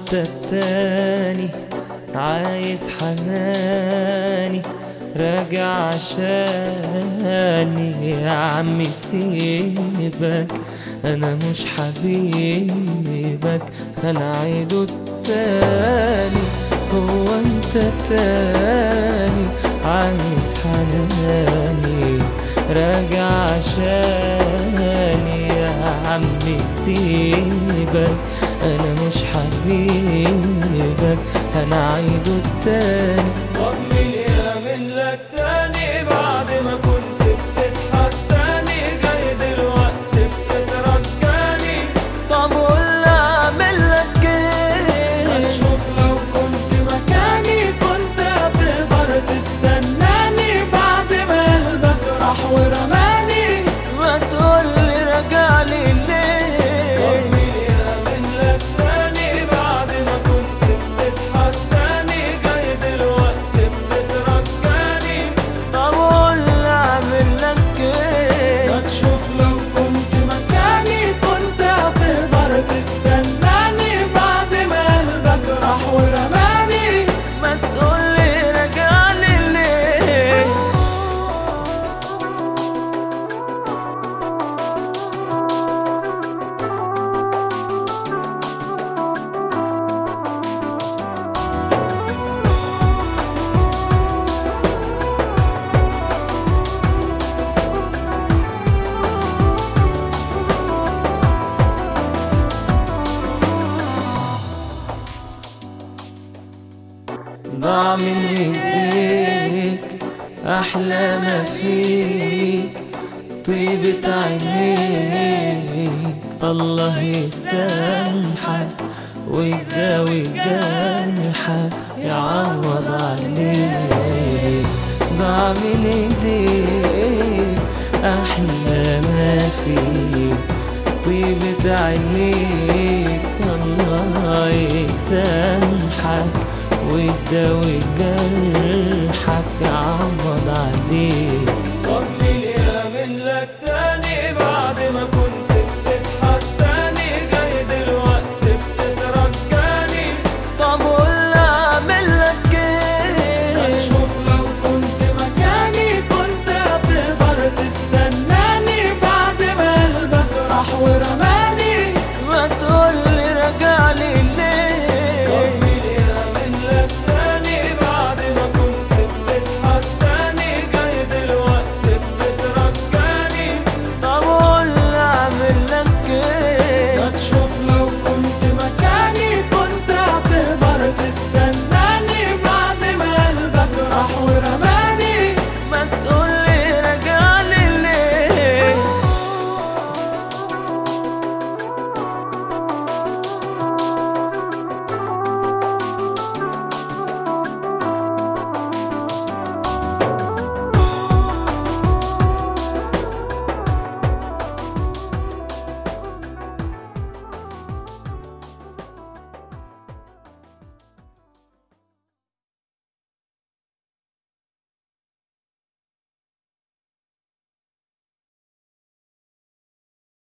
انت التاني عايز حناني راجع عشاني يا عمي سيبك انا مش حبيبك انا عيده التاني هو انت التاني عايز حناني راجع عشاني يا عمي سيبك انا مش حبيبك انا عيده التاني طب مين يأمن لك تاني بعد ما كنت بتتحداني جاي دلوقتي بتترجاني طب قول اعمل لك ايه هتشوف لو كنت مكاني كنت هتقدر تستناني بعد ما قلبك راح ورماني ما تقولي رجعلي طب ليه مين يأمن لك تاني بعد ما كنت بتتحداني جاي دلوقتي بتترجاني طب قول اعمل لك ايه هتشوف لو كنت مكاني كنت هتقدر تستناني بعد ما قلبك راح ورماني ما تقولي رجعلي ليه ضاع من ايديك احلى ما فيك طيبة عينيك الله يسامحك ويداوي جرحك يعوض عليك ضاع من ايديك احلى ما فيك طيبة عينيك الله يسامحك ويداوي جرحك يعوض عليك